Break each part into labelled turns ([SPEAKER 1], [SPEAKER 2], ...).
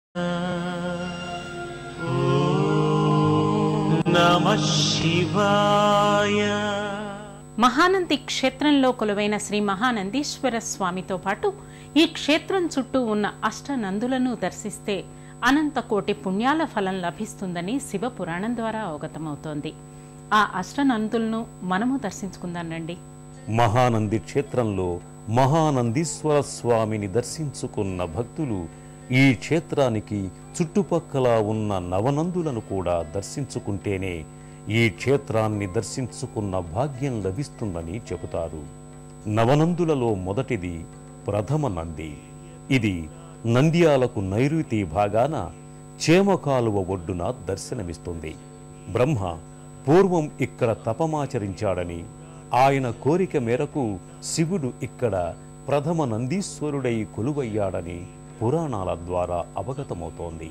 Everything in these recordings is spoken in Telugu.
[SPEAKER 1] నమః శివాయ
[SPEAKER 2] మహానంది క్షేత్రంలో కొలువైన శ్రీ మహానందీశ్వర స్వామితో పాటు ఈ క్షేత్రం చుట్టూ ఉన్న అష్టనందులను దర్శిస్తే అనంత కోటి పుణ్యాల ఫలం లభిస్తుందని శివ పురాణం ద్వారా అవగతమవుతోంది ఆ అష్టనందులను మనము దర్శించుకుందాం రండి
[SPEAKER 3] మహానంది క్షేత్రంలో మహానందీశ్వర స్వామిని దర్శించుకున్న భక్తులు ఈ క్షేత్రానికి చుట్టుపక్కల ఉన్న నవనందులను కూడా దర్శించుకుంటేనే ఈ క్షేత్రాన్ని దర్శించుకున్న భాగ్యం లభిస్తుందని చెబుతారు నవనందులలో మొదటిది ప్రథమ నంది ఇది నంద్యాలకు నైరుతి భాగాన చేమకాలువ ఒడ్డున దర్శనమిస్తుంది బ్రహ్మ పూర్వం ఇక్కడ తపమాచరించాడని ఆయన కోరిక మేరకు శివుడు ఇక్కడ ప్రథమ నందీశ్వరుడై కొలువయ్యాడని పురాణాల ద్వారా అవగతమవుతోంది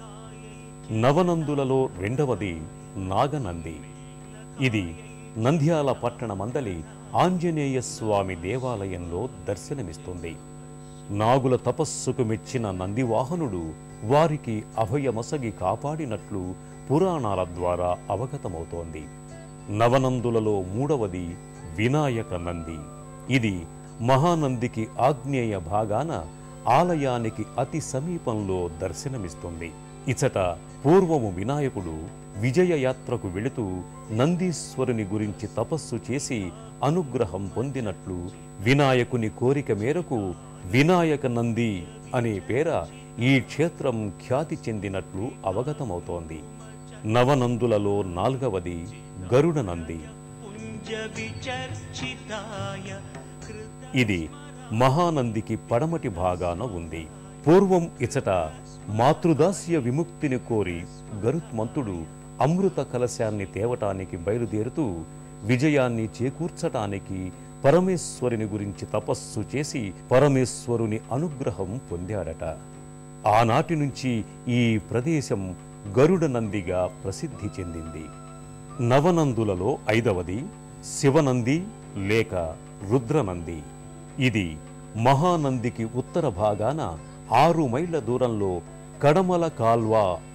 [SPEAKER 3] నవనందులలో రెండవది నాగనంది ఇది నంద్యాల పట్టణమందలి ఆంజనేయ స్వామి దేవాలయంలో దర్శనమిస్తుంది నాగుల తపస్సుకు మెచ్చిన నందివాహనుడు వారికి అభయమసగి కాపాడినట్లు పురాణాల ద్వారా అవగతమవుతోంది నవనందులలో మూడవది వినాయక నంది ఇది మహానందికి ఆగ్నేయ భాగాన ఆలయానికి అతి సమీపంలో దర్శనమిస్తుంది ఇచట పూర్వము వినాయకుడు విజయయాత్రకు వెళుతూ నందీశ్వరుని గురించి తపస్సు చేసి అనుగ్రహం పొందినట్లు వినాయకుని కోరిక మేరకు వినాయక నంది అనే పేర ఈ క్షేత్రం ఖ్యాతి చెందినట్లు అవగతమవుతోంది నవనందులలో నాల్గవది గరుడ నంది
[SPEAKER 1] పుంజ విచర్చితాయ
[SPEAKER 3] ఇది మహానందికి పడమటి భాగాన ఉంది పూర్వం ఇచట మాతృదాస్య విముక్తిని కోరి గరుత్మంతుడు అమృత కలశాన్ని తేవటానికి బయలుదేరుతూ విజయాన్ని చేకూర్చటానికి పరమేశ్వరుని గురించి తపస్సు చేసి పరమేశ్వరుని అనుగ్రహం పొందాడట ఆనాటి నుంచి ఈ ప్రదేశం గరుడ నందిగా ప్రసిద్ధి చెందింది నవనందులలో ఐదవది శివనంది లేక రుద్రనంది ఇది మహానందికి ఉత్తర భాగాన ఆరు మైళ్ళ దూరంలో కడమల కాల్వ